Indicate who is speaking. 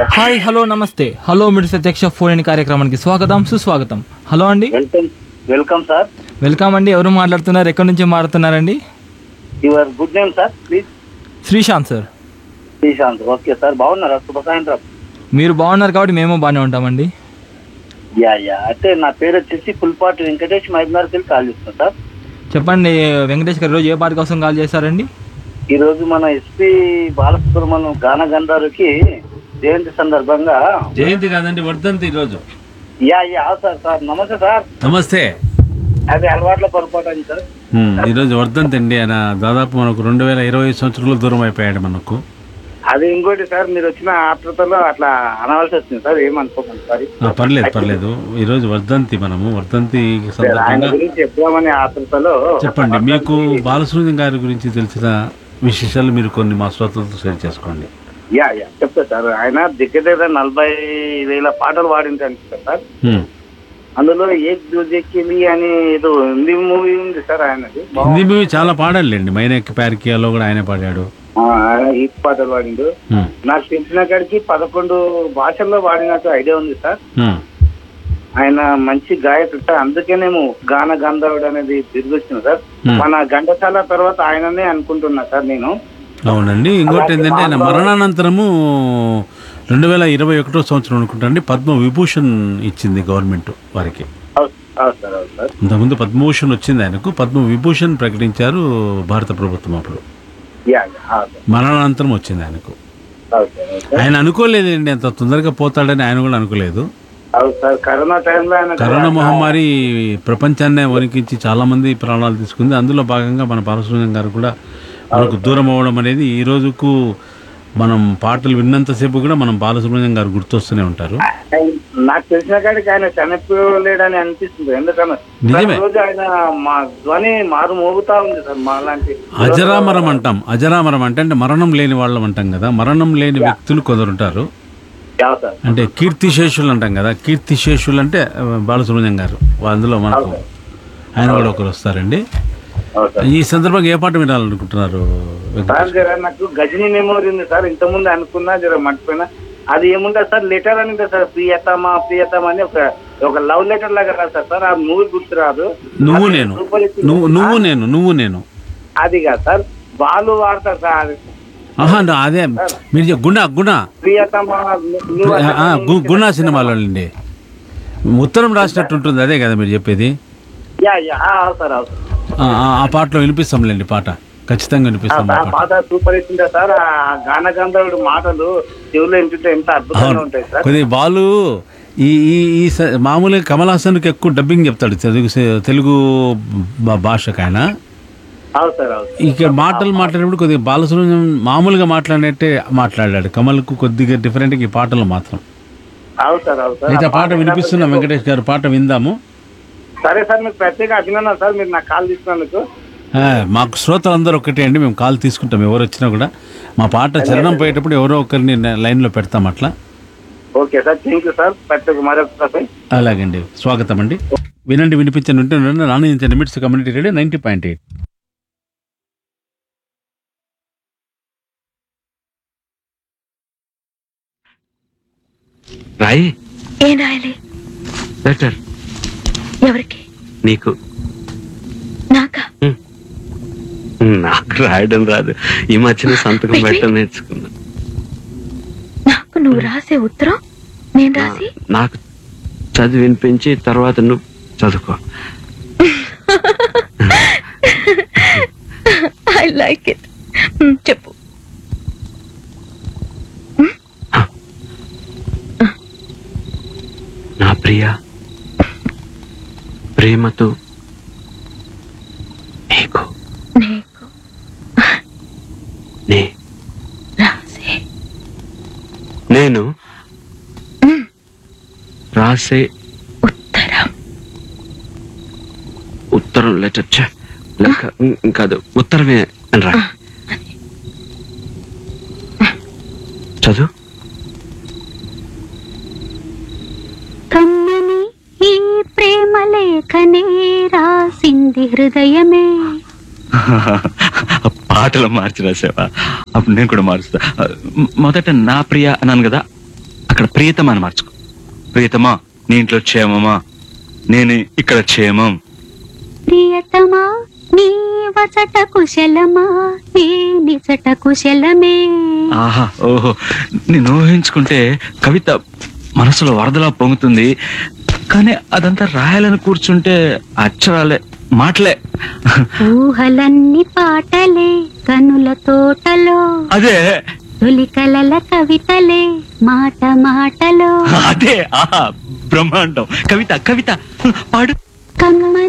Speaker 1: Hi hello నమస్తే hello మిడ్ ప్రత్యక్ష ఫోన్ ఇన్ కార్యక్రమానికి స్వాగతం సుస్వాగతం హలో అండి
Speaker 2: వెల్కమ్ వెల్కమ్ సార్
Speaker 1: వెల్కమ్ అండి ఎవరు మాట్లాడుతున్నారు ఎక్కడి నుంచి మాట్లాడుతున్నారండి
Speaker 2: your good name sir please
Speaker 1: Sreesanth sir
Speaker 2: Sreesanth okay sir బాగున్నారా శుభ సాయంత్రం
Speaker 1: మీరు బాగున్నారు కాబట్టి మేము బాగానే ఉంటామండి
Speaker 2: యా యా అయితే నా పేరు వచ్చేసి పుల్పాటి వెంకటేష్ మైబ్నార్కి వెళ్ళి కాల్ చేస్తున్నాను సార్
Speaker 1: చెప్పండి వెంకటేష్ గారు ఈరోజు ఏ పార్టీ కోసం కాల్ చేశారండి
Speaker 2: ఈ రోజు మన ఎస్పి బాలసుబ్రహ్మణ్యం గాన గంధారుకి జయంతి సందర్భంగా
Speaker 3: జయంతి కాదండి వర్ధంతి ఈరోజు
Speaker 2: యా యా సార్ సార్ నమస్తే సార్
Speaker 3: నమస్తే
Speaker 2: అది అలవాట్ల పొరపాటు అని సార్
Speaker 3: ఉమ్, ఈరోజు వర్ధంతి అండి ఆయన దాదాపు మనకు రెండు వేల ఇరవై సంవత్సరాలు దూరం అయిపోయాడు మనకు
Speaker 2: అది ఇంకోటి సార్ మీరు వచ్చిన ఆత్రతలో అట్లా అనవలసి వచ్చింది సార్ ఏమనుకోకండి సారీ
Speaker 3: ఆ, పర్లేదు పర్లేదు ఈరోజు వర్ధంతి మనము వర్ధంతి
Speaker 2: ఆయన
Speaker 3: సందర్భంగా
Speaker 2: గురించి చెప్దామనే ఆత్రతలో
Speaker 3: చెప్పండి మీకు బాలసుబ్రహ్మణ్యం గారి గురించి తెలిసిన విశేషాలు మీరు కొన్ని మా శ్రోతలతో షేర్ చేసుకోండి
Speaker 2: యా యా చెప్తా సార్ ఆయన దగ్గర దగ్గర నలభై వేల పాటలు పాడింది అనుకుంటా సార్
Speaker 3: ఉమ్,
Speaker 2: అందులో ఏక్ దూజెక్కిలి అని ఏదో హిందీ మూవీ ఉంది సార్ ఆయనది
Speaker 3: హిందీ మూవీ చాలా పాడాలండి మైనక్ ప్యారికియాలో కూడా ఆయన పాడాడు
Speaker 2: ఆ, ఆయన హిట్ పాటలు పాడిండు
Speaker 3: ఉమ్,
Speaker 2: నాకు తెలిసిన కాడికి పదకొండు భాషల్లో పాడినట్టు ఐడియా ఉంది సార్
Speaker 3: ఉమ్,
Speaker 2: ఆయన మంచి గాయకుడు సార్ అందుకేనేమో గాన గంధర్వుడు అనేది తిరిగి వచ్చింది సార్
Speaker 3: Hmm.
Speaker 2: మన ఘంటసాల తర్వాత ఆయననే అనుకుంటున్నా సార్ నేను
Speaker 3: అవునండి ఇంకోటి ఏంటంటే ఆయన మరణానంతరము రెండు వేల ఇరవై ఒకటో సంవత్సరం అనుకుంటండి పద్మ విభూషణ్ ఇచ్చింది గవర్నమెంట్ వారికి
Speaker 2: అవును అవును సార్ అవును సార్
Speaker 3: ఇంతకుముందు పద్మభూషణ్ వచ్చింది ఆయనకు పద్మ విభూషణ్ ప్రకటించారు భారత ప్రభుత్వం అప్పుడు
Speaker 2: యా యా అవును సార్
Speaker 3: మరణానంతరం వచ్చింది ఆయనకు
Speaker 2: అవును సార్ అవును సార్
Speaker 3: ఆయన అనుకోలేదండి అంత తొందరగా పోతాడని ఆయన కూడా అనుకోలేదు
Speaker 2: అవును సార్ కరోనా టైంలో ఆయన
Speaker 3: కరోనా మహమ్మారి ప్రపంచాన్నే వణికించి చాలా మంది ప్రాణాలు తీసుకుంది అందులో భాగంగా మన బాలసుబ్రహ్మణ్యం గారు కూడా మనకు దూరం అవ్వడం అనేది ఈ రోజుకు మనం పాటలు విన్నంతసేపు కూడా మనం బాలసుబ్రహ్మణ్యం గారు గుర్తొస్తూనే ఉంటారు
Speaker 2: నాకు తెలిసిన కాడికి ఆయన చనిపోలేడని అనిపిస్తుంది ఎందుకన్నా
Speaker 3: నిజమే.
Speaker 2: రోజు ఆయన మా ధ్వని మారు మోగుతా ఉంది సార్ మా లాంటి
Speaker 3: అజరామరం అంటాం అజరామరం అంటే అంటే మరణం లేని వాళ్ళం అంటాం కదా మరణం లేని వ్యక్తులు కొందరుంటారు
Speaker 2: యా సార్
Speaker 3: అంటే కీర్తిశేషులు అంటాం కదా కీర్తిశేషులు అంటే ఆ, బాలసుబ్రహ్మణ్యం గారు అందులో మనకు ఆయన కూడా ఒకరు వస్తారండి
Speaker 2: అవును సార్
Speaker 3: ఈ సందర్భంగా ఏ పాట వినాలనుకుంటున్నారు వెంకటేష్?
Speaker 2: సార్ జర నాకు గజని మెమోరీ ఉంది సార్ ఇంతకుముందు అనుకున్నా జర మర్చిపోయినా అది ఏముంటుంది సార్ లెటర్ అని ఉంటుంది సార్ ప్రియతమా ప్రియతమా అని ఒక ఒక లవ్ లెటర్ లాగా రాస్తారు సార్ ఆ మూవీ గుర్తు రాదు
Speaker 3: నువ్వు
Speaker 2: అది
Speaker 3: నేను
Speaker 2: సూపర్ హిట్
Speaker 3: నువ్వు నువ్వు నేను నువ్వు నేను
Speaker 2: అది కాదు సార్ వాళ్ళు వాడతారు సార్ అది.
Speaker 3: ఆహా నా- అదే మీరు చెప్- గుణ గుణ
Speaker 2: ప్రియతమా నువ్వు
Speaker 3: ఆ, ఆ, గు- గుణ సినిమాలో అండి ఉత్తరం రాసినట్టు ఉంటుంది అదే కదా మీరు చెప్పేది
Speaker 2: యా యా ఆ, అవును సార్ అవును సార్
Speaker 3: ఆ, ఆ, ఆ పాటలో వినిపిస్తాంలేండి పాట ఖచ్చితంగా వినిపిస్తాం ఆ
Speaker 2: ఆ
Speaker 3: పాట
Speaker 2: పాట సూపర్ హిట్ ఉంటుంది సార్ ఆ గాన గంధర్వుడు మాటలు చెవులో వింటుంటే ఎంత అద్భుతంగా
Speaker 3: అవును
Speaker 2: ఉంటాయి సార్
Speaker 3: కొద్దిగా బాలు ఈ ఈ ఈ స- మామూలుగా కమల్ హాసన్కి ఎక్కువ డబ్బింగ్ చెప్తాడు తెలుగు స- తెలుగు భా- భాషకు ఆయన
Speaker 2: అవును సార్ అవును
Speaker 3: ఇక మాటలు మాట్లాడేటప్పుడు కొద్దిగా బాలసుబ్రహ్మణ్యం మామూలుగా మాట్లాడినట్టే మాట్లాడాడు కమల్కు కొద్దిగా డిఫరెంట్గా ఈ పాటలు మాత్రం
Speaker 2: అవును సార్ అవును సార్
Speaker 3: అయితే ఆ పాట వినిపిస్తున్నాం వెంకటేష్ గారు పాట విందాము
Speaker 2: సరే సార్ మీకు ప్రత్యేక అభినందన సార్ మీరు నాకు కాల్ తీసుకున్నందుకు
Speaker 3: ఆ, మాకు శ్రోతలందరూ ఒకటే అండి మేము కాల్ తీసుకుంటాం ఎవరు వచ్చినా కూడా మా పాట చరణం పోయేటప్పుడు ఎవరో ఒకరిని న- లైన్లో పెడతాం అట్లా
Speaker 2: okay sir thank you sir ప్రత్యేక మరొకసారి
Speaker 3: అలాగండి స్వాగతం అండి వినండి వినిపించండి ఉంటే నాణ్యించండి MITS community radio ninety point eight
Speaker 4: రాయి
Speaker 5: ఏం రాయాలి
Speaker 4: లెటర్
Speaker 5: ఎవరికి
Speaker 4: నీకు
Speaker 5: నాకా
Speaker 4: నాకు రాయడం రాదు ఈ మధ్యన సంతకం పెట్టడం నేర్చుకున్నా
Speaker 5: నాకు నువ్వు రాసే ఉత్తరం నేను రాసి
Speaker 4: నాకు చదివి వినిపించి తర్వాత నువ్వు చదువుకో
Speaker 5: ఐ లైక్ ఇట్ చెప్పు
Speaker 4: నా ప్రియ ప్రేమతో నీకు
Speaker 5: నీకు
Speaker 4: నే
Speaker 5: రాసే
Speaker 4: నేను రాసే
Speaker 5: ఉత్తరం
Speaker 4: ఉత్తరం లెటర్ ఛ, లెక్క ఉమ్, కాదు ఉత్తరమే అని రా చదువు
Speaker 5: కమ్మని ఈ ప్రేమ లేఖనే రాసింది హృదయమే
Speaker 6: పాటలు మార్చి రాసావా అప్పుడు నేను కూడా మారుస్తా మొదట నా ప్రియ అన్నాను కదా
Speaker 4: అక్కడ ప్రియతమా అని మార్చుకో ప్రియతమా నీ ఇంట్లో క్షేమమా నేను ఇక్కడ క్షేమం
Speaker 5: ప్రియతమా నీ వచట కుశలమా నీ నిచట కుశలమే
Speaker 4: ఆహా ఓహో నేను ఊహించుకుంటే కవిత మనసులో వరదలా పొంగుతుంది కానీ అదంతా రాయాలని కూర్చుంటే అక్షరాలే మాటలే
Speaker 5: ఊహలన్నీ పాటలే కనుల తోటలో
Speaker 4: అదే
Speaker 5: తొలి కలల కవితలే మాట మాటలో
Speaker 4: అదే ఆహా బ్రహ్మాండం కవిత కవిత పాడు
Speaker 5: కమ్మని